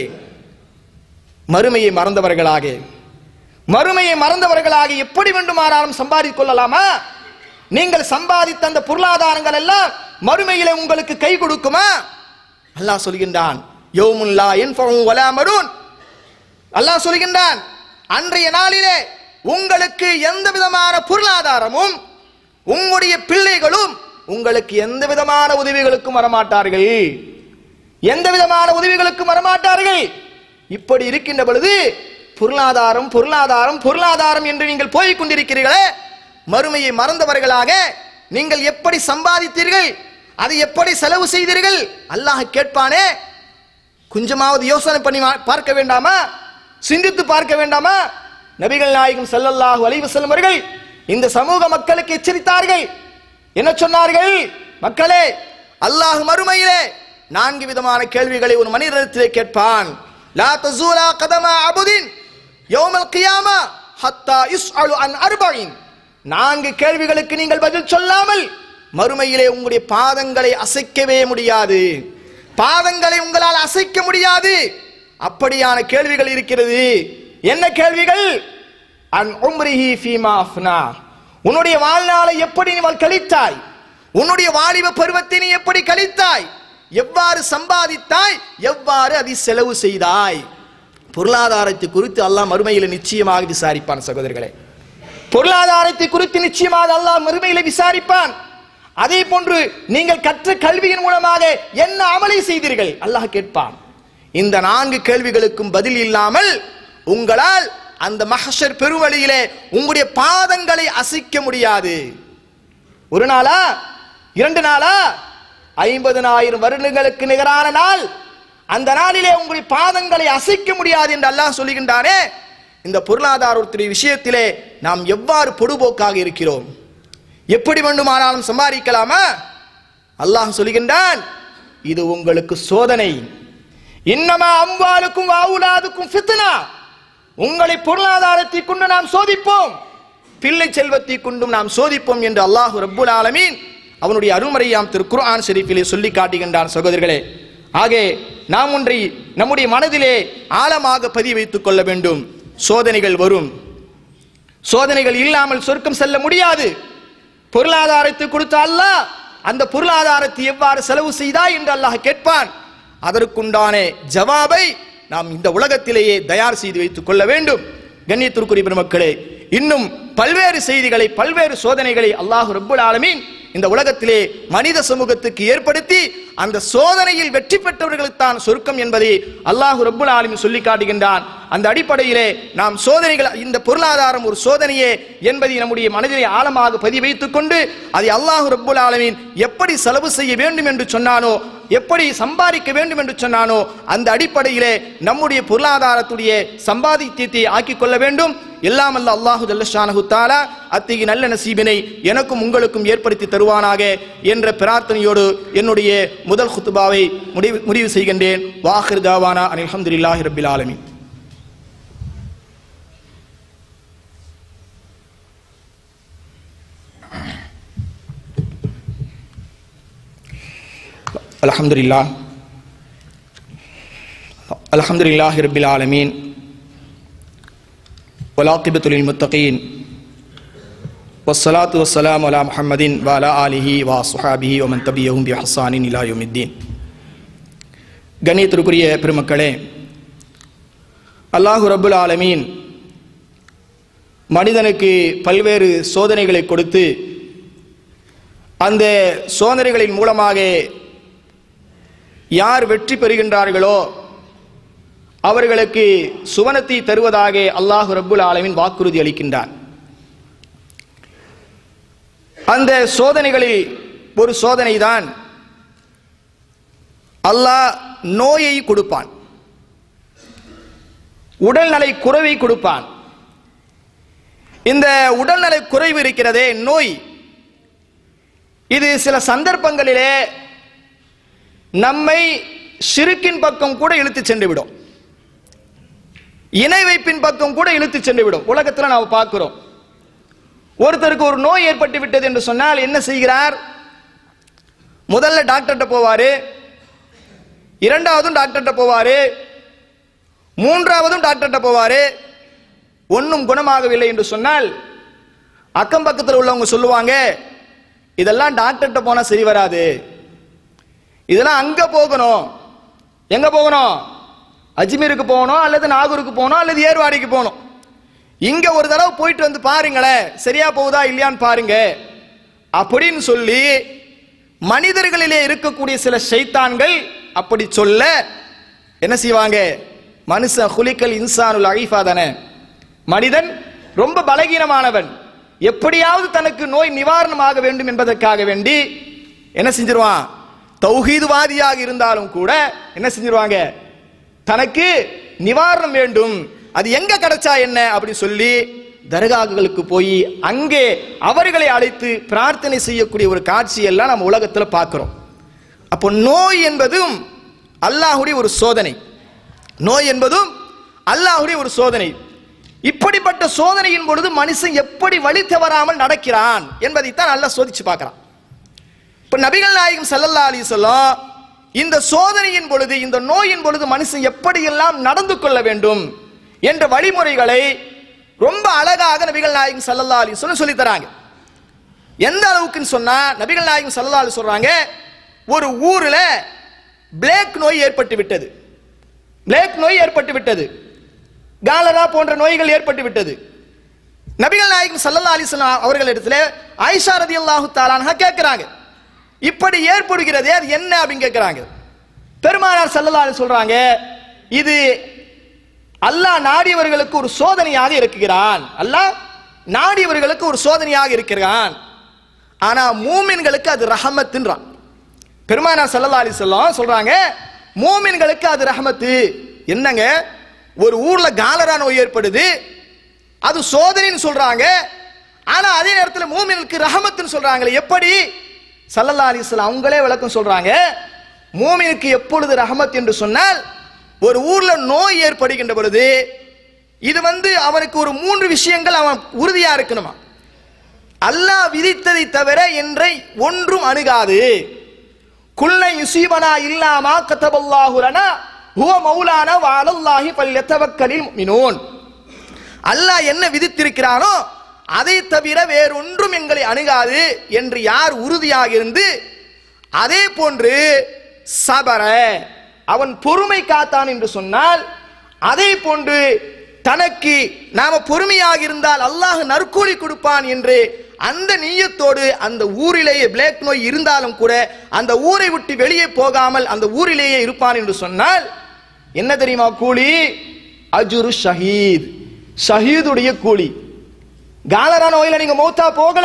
Speaker 1: மறுமையை மறந்தவர்களாக மறுமையை மறந்தவர்களாக எப்படி வேண்டுமானாலும் சம்பாதித்துக் கொள்ளலாமா நீங்கள் சம்பாதித்த அந்த பொருளாதாரங்கள் எல்லாம் மறுமையிலே உங்களுக்கு கை கொடுக்குமா அல்லாஹ் சொல்கின்றான் யௌமுன் லா யன்ஃபஉ வலா மரூன் அல்லாஹ் சொல்கின்றான் அன்றைய நாளிலே உங்களுக்கு எந்த விதமான பொருளாதாரமும் உங்களுடைய பிள்ளைகளும் உங்களுக்கு எந்த விதமான உதவிகளுக்கும் வரமாட்டார்கள் எந்த விதமான உதவிகளுக்கும் வரமாட்டார்கள் இப்படி இருக்கின்ற பொழுது பொருளாதாரம் பொருளாதாரம் பொருளாதாரம் என்று நீங்கள் போய்க் கொண்டிருக்கிறீர்களே மறுமையை மறந்தவர்களாக நீங்கள் எப்படி சம்பாதித்தீர்கள் அதை எப்படி செலவு செய்தீர்கள் அல்லாஹ் கேட்பானே கொஞ்சமாவது யோசனை பண்ணி மா- பார்க்க வேண்டாமா சிந்தித்து பார்க்க வேண்டாமா நபிகள் நாயகம் ஸல்லல்லாஹு அலைஹி வஸல்லம் அவர்கள் இந்த சமூக மக்களுக்கு எச்சரித்தார்கள் என்ன சொன்னார்கள் மக்களே அல்லாஹ் மறுமையிலே நான்கு விதமான கேள்விகளை ஒரு மனிதனிடத்திலே கேட்பான் லா தஸூலா கதமா அபுதின் யௌமல் கியாமா ஹத்தா யுஸ்அலு அன் அர்பஇன் நான்கு கேள்விகளுக்கு நீங்கள் பதில் சொல்லாமல் மறுமையிலே உங்களுடைய பாதங்களை அசைக்கவே முடியாது பாதங்களை உங்களால் அசைக்க முடியாது அப்படியான கேள்விகள் இருக்கிறது என்ன கேள்விகள் அன் உம்ரிஹி ஃபீமா அஃப்னா உன்னுடைய வாழ்நாளை எப்படி நீ கழித்தாய் உன்னுடைய வாலிப பருவத்தை நீ எப்படி கழித்தாய் எவ்வாறு சம்பாதித்தாய் எவ்வாறு அதை செலவு செய்தாய் பொருளாதாரத்தை குறித்து அல்லாஹ் மறுமையில் நிச்சயமாக விசாரிப்பான் சகோதரர்களே பொருளாதாரத்தை குறித்து நிச்சயமாக அல்லாஹ் மறுமையில விசாரிப்பான் அதே போன்று நீங்கள் கற்ற கல்வியின் மூலமாக என்ன அமலை செய்தீர்கள் அல்லாஹ் கேட்பான் இந்த நான்கு கேள்விகளுக்கும் பதில் இல்லாமல் உங்களால் அந்த மஹஷர் பெருவழியிலே உங்களுடைய பாதங்களை அசைக்க முடியாது ஒரு நாளா இரண்டு நாளா ஐம்பதனாயிரம் வருடங்களுக்கு நிகரான நாள் அந்த நாளிலே உங்களுடைய பாதங்களை அசைக்க முடியாது என்று அல்லாஹ் சொல்லுகின்றானே இந்த பொருளாதாரத்துடைய விஷயத்திலே நாம் எவ்வாறு பொடுபோக்காக இருக்கிறோம் எப்படி வேண்டுமானாலும் சம்பாதிக்கலாமா அல்லாஹ் சொல்லுகின்றான் இது உங்களுக்கு சோதனை இன்னமா அம்பாலுக்கும் வாவுலாதுக்கும் ஃபித்னா உங்களை பொருளாதாரத்தை கொண்டு நாம் சோதிப்போம் பிள்ளை செல்வத்தை கொண்டும் நாம் சோதிப்போம் என்று அல்லாஹ் ரப்புல் ஆலமீன் அவனுடைய அருமறையாம் திரு குர்ஆன் ஷெரீஃபிலே சொல்லி காட்டுகின்றான் சகோதரர்களே ஆகே நாம் ஒன்றை நம்முடைய மனதிலே ஆழமாக பதிய வைத்துக் கொள்ள வேண்டும் சோதனைகள் வரும் சோதனைகள் இல்லாமல் சொர்க்கம் செல்ல முடியாது பொருளாதாரத்தை கொடுத்த அல்லாஹ் அந்த பொருளாதாரத்தை எவ்வாறு செலவு செய்தாய் என்று அல்லாஹ் கேட்பான் அதற்குண்டான ஜவாபை நாம் இந்த உலகத்திலேயே தயார் செய்து வைத்துக் கொள்ள வேண்டும் கண்ணியத்திற்குரிய பெருமக்களே இன்னும் பல்வேறு செய்திகளை பல்வேறு சோதனைகளை அல்லாஹ் ரப்புல் ஆலமீன் இந்த உலகத்திலே மனித சமூகத்துக்கு ஏற்படுத்தி அந்த சோதனையில் வெற்றி பெற்றவர்களுக்குத்தான் சொர்க்கம் என்பதை அல்லாஹ் ரப்புல் ஆலமீன் சொல்லி காட்டுகின்றான் அந்த அடிப்படையிலே நாம் சோதனைகள் இந்த பொருளாதாரம் ஒரு சோதனையே என்பதை நம்முடைய மனதிலே ஆழமாக பதிய வைத்துக் கொண்டு அதை அல்லாஹ் ரப்புல் ஆலமீன் எப்படி செலவு செய்ய வேண்டும் என்று சொன்னானோ எப்படி சம்பாதிக்க வேண்டும் என்று சொன்னானோ அந்த அடிப்படையிலே நம்முடைய பொருளாதாரத்துடைய சம்பாதித்தியத்தை ஆக்கிக் கொள்ள வேண்டும் எல்லாம் அல்ல அல்லாஹு ஜல்லஷானஹு தாலா அத்தகைய நல்ல நசீபினை எனக்கும் உங்களுக்கும் ஏற்படுத்தி தருவானாக என்ற பிரார்த்தனையோடு என்னுடைய முதல் குத்துபாவை முடிவு முடிவு செய்கின்றேன் வாஹிர் தாவானா அல்ஹம்துலில்லாஹி ரப்பில் ஆலமீன் الحمد لله الحمد لله رب العالمين والعاقبة للمتقين والصلاة والسلام على محمد وعلى آله وصحابه ومن تبعهم بإحسان إلى يوم الدين கண்ணியத்திற்குரிய பெருமக்களே அல்லாஹு ரப்புல் ஆலமீன் மனிதனுக்கு பல்வேறு சோதனைகளை கொடுத்து அந்த சோதனைகளின் மூலமாக யார் வெற்றி பெறுகின்றார்களோ அவர்களுக்கு சுவனத்தை தருவதாக அல்லாஹு ரப்புல் ஆலமீன் வாக்குறுதி அளிக்கின்றார் அந்த சோதனைகளில் ஒரு சோதனை தான் அல்லாஹ் நோயை கொடுப்பான் உடல்நலை குறைவை கொடுப்பான் இந்த உடல்நலை குறைவு இருக்கிறதே நோய் இது சில சந்தர்ப்பங்களிலே நம்மை சிறுக்கின் பக்கம் கூட இழுத்து சென்று விடும் இணை வைப்பின் பக்கம் கூட இழுத்து சென்று விடும் உலகத்தில் நாம் பார்க்கிறோம் ஒருத்தருக்கு ஒரு நோய் ஏற்பட்டு விட்டது என்று சொன்னால் என்ன செய்கிறார் முதல்ல டாக்டர்கிட்ட போவாரு இரண்டாவதும் டாக்டர்கிட்ட போவாரு மூன்றாவதும் டாக்டர்கிட்ட போவாரு ஒன்றும் குணமாகவில்லை என்று சொன்னால் அக்கம் பக்கத்தில் உள்ளவங்க சொல்லுவாங்க இதெல்லாம் டாக்டர்கிட்ட போனா சரி வராது இதெல்லாம் அங்க போகணும் எங்க போகணும் அஜ்மீருக்கு போகணும் அல்லது நாகூருக்கு போகணும் அல்லது ஏர்வாடிக்கு போகணும் இங்க ஒரு தடவை போயிட்டு வந்து பாருங்களேன் சரியா போகுதா இல்லையான்னு பாருங்க அப்படின்னு சொல்லி மனிதர்களிலே இருக்கக்கூடிய சில ஷைத்தான்கள் அப்படி சொல்ல என்ன செய்வாங்க மனுஷன் ஹுலிக்கல் இன்சானுல் அழிஃபா தானே மனிதன் ரொம்ப பலகீனமானவன் எப்படியாவது தனக்கு நோய் நிவாரணமாக வேண்டும் என்பதற்காக வேண்டி என்ன செஞ்சிருவான் தௌஹீதுவாதியாக இருந்தாலும் கூட என்ன செஞ்சிருவாங்க தனக்கு நிவாரணம் வேண்டும் அது எங்க கிடைச்சா என்ன அப்படி சொல்லி தர்காக்களுக்கு போய் அங்கே அவர்களை அழைத்து பிரார்த்தனை செய்யக்கூடிய ஒரு காட்சியெல்லாம் நம்ம உலகத்தில் பார்க்கிறோம் அப்போ நோய் என்பதும் அல்லாஹுடைய ஒரு சோதனை நோய் என்பதும் அல்லாஹுடைய ஒரு சோதனை இப்படிப்பட்ட சோதனையின் பொழுது மனுஷன் எப்படி வழி தவறாமல் நடக்கிறான் என்பதைத்தான் அல்லாஹ் சோதிச்சு பார்க்கிறான் இப்ப நபிகள் நாயகம் ஸல்லல்லாஹு அலைஹி வஸல்லம் இந்த சோதனையின் பொழுது இந்த நோயின் பொழுது மனுஷன் எப்படியெல்லாம் நடந்து கொள்ள வேண்டும் என்ற வழிமுறைகளை ரொம்ப அழகாக நபிகள் நாயகம் ஸல்லல்லாஹு அலைஹி வஸல்லம் சொல்லி தராங்க எந்த அளவுக்குன்னு சொன்னா நபிகள் நாயகம் ஸல்லல்லாஹு அலைஹி சொல்றாங்க ஒரு ஊர்ல பிளேக் நோய் ஏற்பட்டு விட்டது பிளேக் நோய் ஏற்பட்டு விட்டது காலரா போன்ற நோய்கள் ஏற்பட்டு விட்டது நபிகள் நாயகம் ஸல்லல்லாஹு அலைஹி வஸல்லம் அவர்களிடத்துல ஆயிஷா ரதியல்லாஹு தஆலாஹா கேட்கிறாங்க இப்படி ஏற்படுகிறதே அது என்ன அப்படின்னு கேட்கிறாங்க பெருமானார் ஸல்லல்லாஹு அலைஹி சொல்றாங்க இது அல்லாஹ் நாடியவர்களுக்கு ஒரு சோதனையாக இருக்குகிறான் அல்லாஹ் நாடியவர்களுக்கு ஒரு சோதனையாக இருக்கிறான் ஆனா மூமின்களுக்கு அது ரஹமத்துன்றான் பெருமானார் ஸல்லல்லாஹு அலைஹி வஸல்லம் சொல்றாங்க மூமின்களுக்கு அது ரஹமத்து என்னங்க ஒரு ஊர்ல காலரா நோய் ஏற்படுது அது சோதனைன்னு சொல்றாங்க ஆனா அதே நேரத்தில் மூமினுக்கு ரஹமத்துன்னு சொல்றாங்களே எப்படி ஸல்லல்லாஹு அலைஹி வஸல்லம் அவங்களே விளக்கம் சொல்றாங்க மூமினுக்கு எப்பொழுது ரஹமத் என்று சொன்னால் ஒரு ஊர்ல நோய் ஏற்படுகின்ற பொழுது இது வந்து அவனுக்கு ஒரு மூன்று விஷயங்கள் அவன் உறுதியா இருக்கணுமா அல்லாஹ் விதித்ததை தவிர என்றை ஒன்றும் அணுகாது குல்லை யுசீபனா இல்லாமா கத்தபல்லாஹு லனா ஹுவ மௌலானா வஅலல்லாஹி ஃபல்யதவக்கலில் முஃமினூன் அல்லாஹ் என்ன விதித்திருக்கிறானோ அதை தவிர வேறொன்றும் எங்களை அணுகாது என்று யார் உறுதியாக இருந்து அதே போன்று சபர அவன் பொறுமை காத்தான் என்று சொன்னால் அதே போன்று தனக்கு நாம பொறுமையாக இருந்தால் அல்லாஹ் நற்கூலி கொடுப்பான் என்று அந்த நீயத்தோடு அந்த ஊரிலேயே பிளேக் நோய் இருந்தாலும் கூட அந்த ஊரை விட்டு வெளியே போகாமல் அந்த ஊரிலேயே இருப்பான் என்று சொன்னால் என்ன தெரியுமா கூலி அஜுரு ஷஹீத் ஷஹீதுடைய கூலி காலரா நோயில நீங்க மௌத்தா போகல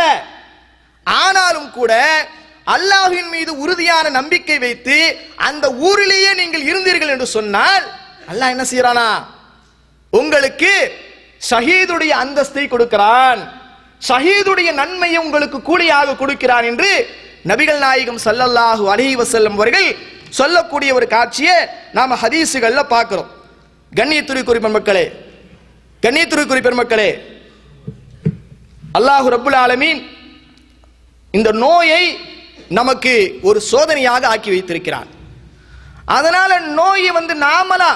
Speaker 1: ஆனாலும் கூட அல்லாஹ்வின் மீது உறுதியான நம்பிக்கை வைத்து அந்த ஊரிலேயே நீங்கள் இருந்தீர்கள் என்று சொன்னால் அல்லாஹ் என்ன செய்யறானா உங்களுக்கு ஷஹீதுடைய அந்தஸ்தை கொடுக்கிறான் ஷஹீதுடைய நன்மையை உங்களுக்கு கூலியாக கொடுக்கிறான் என்று நபிகள் நாயகம் ஸல்லல்லாஹு அலைஹி வஸல்லம் அவர்கள் சொல்லக்கூடிய ஒரு காட்சியை நாம ஹதீஸுகள்ல பார்க்கிறோம் கண்ணியத்துறை மக்களே கண்ணியத்துறை பெருமக்களே அல்லாஹு ரப்புல் ஆலமீன் இந்த நோயை நமக்கு ஒரு சோதனையாக ஆக்கி வைத்திருக்கிறான் அதனால நோயை வந்து நாமலா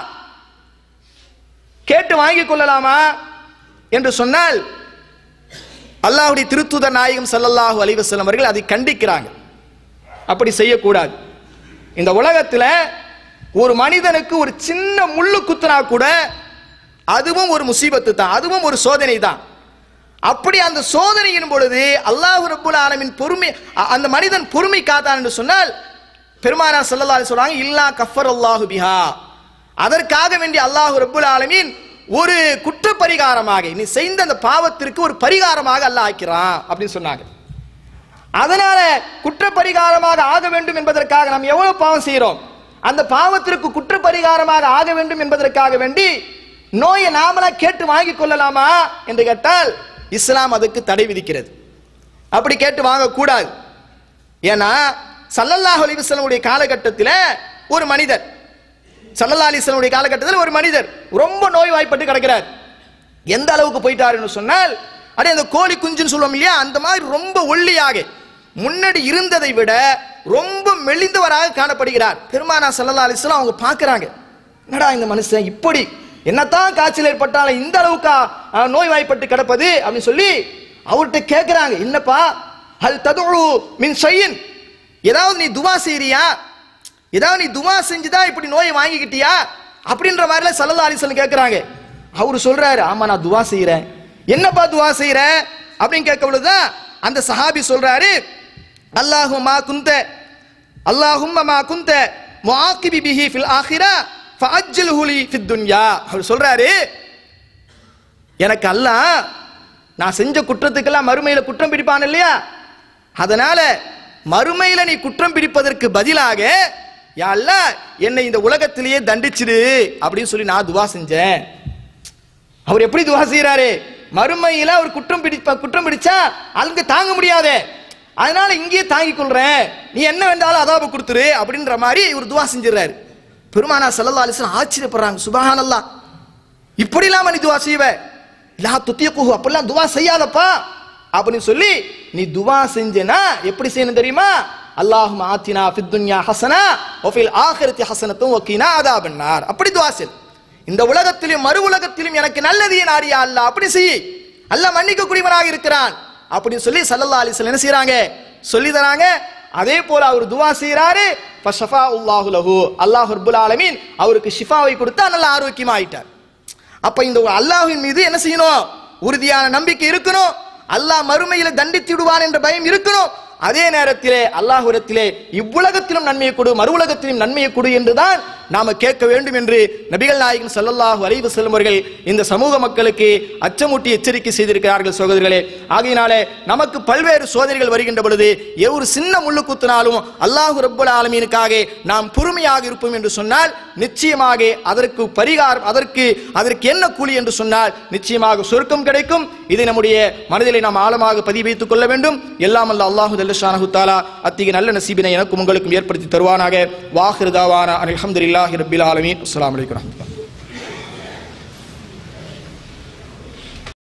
Speaker 1: கேட்டு வாங்கிக் கொள்ளலாமா என்று சொன்னால் அல்லாஹ்வுடைய திருத்துதர் நாயகம் ஸல்லல்லாஹு அலைஹி வஸல்லம் அவர்கள் அதை கண்டிக்கிறாங்க அப்படி செய்யக்கூடாது இந்த உலகத்துல ஒரு மனிதனுக்கு ஒரு சின்ன முள்ளு குத்துனா கூட அதுவும் ஒரு முசீபத்து தான் அதுவும் ஒரு சோதனை தான் அப்படி அந்த சோதனையின் பொழுது அல்லாஹ் ரப்புல் ஆலமின் பொறுமை அ- அந்த மனிதன் பொறுமை காத்தான் என்று சொன்னால் பெருமானார் ஸல்லல்லாஹு அலைஹி சொல்றாங்க இல்லா கஃபர் அல்லாஹு பிஹா அதற்காக வேண்டிய அல்லாஹ் ரப்புல் ஆலமீன் ஒரு குற்ற பரிகாரமாக நீ செய்த அந்த பாவத்திற்கு ஒரு பரிகாரமாக அல்லாஹ் ஆக்கிறான் அப்படின்னு சொன்னாங்க அதனால குற்றப்பரிகாரமாக ஆக வேண்டும் என்பதற்காக நாம் எவ்வளவு பாவம் செய்கிறோம் அந்த பாவத்திற்கு குற்றப்பரிகாரமாக ஆக வேண்டும் என்பதற்காக வேண்டி நோயை நாமளா கேட்டு வாங்கிக் கொள்ளலாமா என்று கேட்டால் இஸ்லாம் அதுக்கு தடை விதிக்கிறது அப்படி கேட்டு வாங்கக்கூடாது ஏன்னா சல்லல்லாஹு அலைஹி வஸல்லமுடைய காலகட்டத்தில் ஒரு மனிதர் சல்லல்லா அலிஸ்லமுடைய காலகட்டத்தில் ஒரு மனிதர் ரொம்ப நோய்வாய்ப்பட்டு கிடக்கிறார் எந்த அளவுக்கு போயிட்டாருன்னு சொன்னால் அடே அந்த கோழி குஞ்சுன்னு சொல்லுவோம் இல்லையா அந்த மாதிரி ரொம்ப ஒல்லியாக முன்னாடி இருந்ததை விட ரொம்ப மெலிந்தவராக காணப்படுகிறார் பெருமானா சல்லல்லா அலிஸ்லாம் அவங்க பார்க்கறாங்க என்னடா இந்த மனுஷன் இப்படி என்னத்தான் காய்ச்சல் ஏற்பட்டாலும் இந்த அளவுக்கு அஹ், நோய்வாய்ப்பட்டு கிடப்பது அப்படின்னு சொல்லி அவர்கிட்ட கேட்குறாங்க என்னப்பா ஹல் ததுழு மின் ஷையின் ஏதாவது நீ துவா செய்றியா ஏதாவது நீ துவா செஞ்சுதான் இப்படி நோயை வாங்கிக்கிட்டியா அப்படின்ற மாதிரிலாம் சல்லல்லா அலிஸ்லாம் கேட்குறாங்க அவர் சொல்றாரு ஆமா நான் துவா செய்கிறேன் என்னப்பா துவா செய்கிற அப்படின்னு கேட்க பொழுதுதான் அந்த சஹாபி சொல்றாரு அல்லாஹுமா குந்த அல்லாஹும்ம மா குந்த முஆக்கிபி பிஹி ஃபில் ஆখিরা ஃபஅஜ்ஜில்ஹு லி ஃபித் துன்யா அவர் சொல்றாரு எனக்கு அல்லாஹ் நான் செஞ்ச குற்றத்துக்கெல்லாம் மறுமையில குற்றம் பிடிப்பான் இல்லையா அதனால மறுமையில நீ குற்றம் பிடிப்பதற்கு பதிலாக யா அல்லாஹ் என்னை இந்த உலகத்திலேயே தண்டிச்சிடு அப்படின்னு சொல்லி நான் துவா செஞ்சேன் அவர் எப்படி துவா செய்யறாரு மறுமையில அவர் குற்றம் பிடிப்ப குற்றம் பிடிச்சா அங்க தாங்க முடியாதே அதனால இங்கேயே தாங்கிக் கொள்றேன் நீ என்ன வேண்டாலும் அதாப கொடுத்துரு அப்படின்ற மாதிரி இவர் துவா செஞ்சிடறாரு பெருமானா சல்லல்லா அலிஸ்லாம் ஆச்சரியப்படுறாங்க சுபஹானல்லாஹ் இப்படி இல்லாம நீ துவா செய்வ லா துத்தியக்குஹு அப்படிலாம் துவா செய்யாதப்பா அப்படின்னு சொல்லி நீ துவா செஞ்சனா எப்படி செய்யணும் தெரியுமா அல்லாஹும் ஆத்தினா ஃபித் துன்யா ஹசனா வஃபில் ஆஹிரத்தி ஹசனத்தும் வக்கீனா அதாபன்னார் அப்படி துவா செய் இந்த உலகத்திலும் மறு உலகத்திலும் எனக்கு நல்லதையே நாடியா அல்லாஹ் அப்படி செய் அல்லாஹ் மன்னிக்க கூடியவனாக இருக்கிறான் அப்படின்னு சொல்லி சல்லல்லா அலிஸ்லாம் என்ன செய்றாங்க சொல்லி தராங்க அதே போல அவர் துவா செய்யறாரு ஃபஷஃபா உல்லாஹு லஹு அல்லாஹ் ரப்புல் ஆலமீன் அவருக்கு ஷிஃபாவை கொடுத்தா நல்ல ஆரோக்கியமா ஆயிட்டார் அப்ப இந்த அல்லாஹ்வின் மீது என்ன செய்யணும் உறுதியான நம்பிக்கை இருக்கணும் அல்லாஹ் மறுமையில தண்டித்து விடுவான் என்ற பயம் இருக்கணும் அதே நேரத்திலே அல்லாஹ்விடத்திலே இவ்வுலகத்திலும் நன்மையை கொடு மறு உலகத்திலும் நன்மையை கொடு என்றுதான் நாம கேட்க வேண்டும் என்று நபிகள் நாயகன் ஸல்லல்லாஹு அலைஹி வஸல்லம் அவர்கள் இந்த சமூக மக்களுக்கு அச்சமூட்டி எச்சரிக்கை செய்திருக்கிறார்கள் சகோதரர்களே ஆகையினாலே நமக்கு பல்வேறு சோதனைகள் வருகின்ற பொழுது ஒரு சின்ன முள்ளு குத்தினாலும் அல்லாஹு ரப்புல் ஆலமீனுக்காக நாம் பொறுமையாக இருப்போம் என்று சொன்னால் நிச்சயமாக அதற்கு பரிகாரம் அதற்கு அதற்கு என்ன கூலி என்று சொன்னால் நிச்சயமாக சொர்க்கம் கிடைக்கும் இதை நம்முடைய மனதிலே நாம் ஆழமாக பதிவு வைத்துக் கொள்ள வேண்டும் எல்லாம் அல்ல அல்லாஹு தல்லஷானஹு தாலா அத்திக நல்ல நசீபினை எனக்கும் உங்களுக்கும் ஏற்படுத்தி தருவானாக வாஹிருதாவான அல்ஹம்துலில்லாஹி ரப்பில் ஆலமீன் அஸ்ஸலாமு அலைக்கும் வரஹ்மத்துல்லாஹி